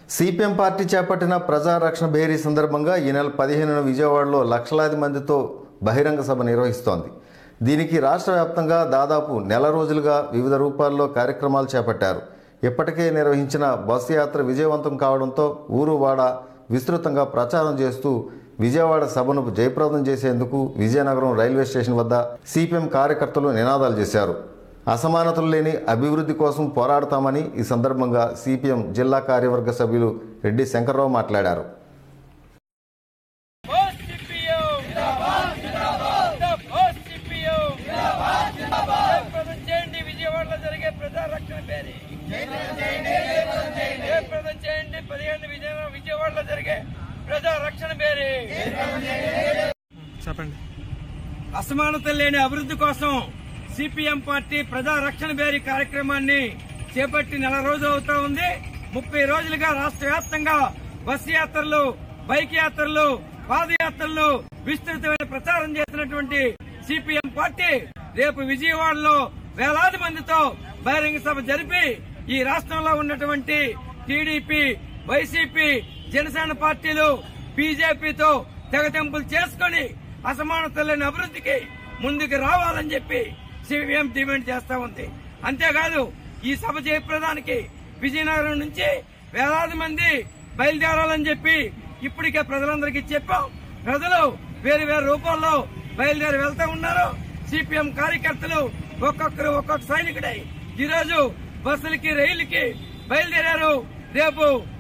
CPM party చేపట్టిన ప్రజారక్షణ బేరీ సందర్భంగా ఈ నెల పదిహేనున విజయవాడలో లక్షలాది మందితో బహిరంగ సభ నిర్వహిస్తోంది దీనికి రాష్ట్ర వ్యాప్తంగా దాదాపు నెల రోజులుగా వివిధ రూపాల్లో కార్యక్రమాలు చేపట్టారు ఇప్పటికే నిర్వహించిన బస్సు యాత్ర విజయవంతం కావడంతో ఊరు వాడ విస్తృతంగా ప్రచారం చేస్తూ విజయవాడ సభను జయప్రదం చేసేందుకు విజయనగరం రైల్వే స్టేషన్ వద్ద సిపిఎం కార్యకర్తలు నినాదాలు చేశారు అసమానతలు లేని అభివృద్ధి కోసం పోరాడతామని ఈ సందర్భంగా సిపిఎం జిల్లా కార్యవర్గ సభ్యులు రెడ్డి శంకర్రావు మాట్లాడారు పోస్ట్ సిపియు పోస్ట్ సిపియు జయప్రదం చేయండి విజయవాడలో జరిగే ప్రజారక్షణ పేరు జయప్రదం చేయండి పదిహేను విజయ విజయవాడలో జరిగే ప్రజారక్షణ పేరు చెప్పండి అసమానత లేని అభివృద్ధి కోసం సిపిఎం పార్టీ ప్రజా రక్షణ బేరీ కార్యక్రమాన్ని చేపట్టి నెల రోజులు అవుతా ఉంది ముప్పై రోజులుగా రాష్ట్ర వ్యాప్తంగా బస్సు యాత్రలు బైక్ యాత్రలు పాదయాత్రలు విస్తృతమైన ప్రచారం చేసినటువంటి సిపిఎం పార్టీ రేపు విజయవాడలో వేలాది మందితో బహిరంగ సభ జరిపి ఈ రాష్ట్రంలో ఉన్నటువంటి టీడీపీ వైసీపీ జనసేన పార్టీలు బీజేపీతో తెగతెంపులు చేసుకుని అసమానత లేని అభివృద్ధికి ముందుకు రావాలని చెప్పి సిపిఎం డిమాండ్ చేస్తా ఉంది అంతేకాదు ఈ సభ జయప్రదానికి విజయనగరం నుంచి వేలాది మంది బయలుదేరాలని చెప్పి ఇప్పటికే ప్రజలందరికీ చెప్పాం ప్రజలు వేరు వేరు రూపాల్లో బయలుదేరి వెళ్తా ఉన్నారు సిపిఎం కార్యకర్తలు ఒక్కొక్కరు ఒక్కొక్క సైనికుడై ఈరోజు బస్సులకి రైళ్లకి బయలుదేరారు రేపు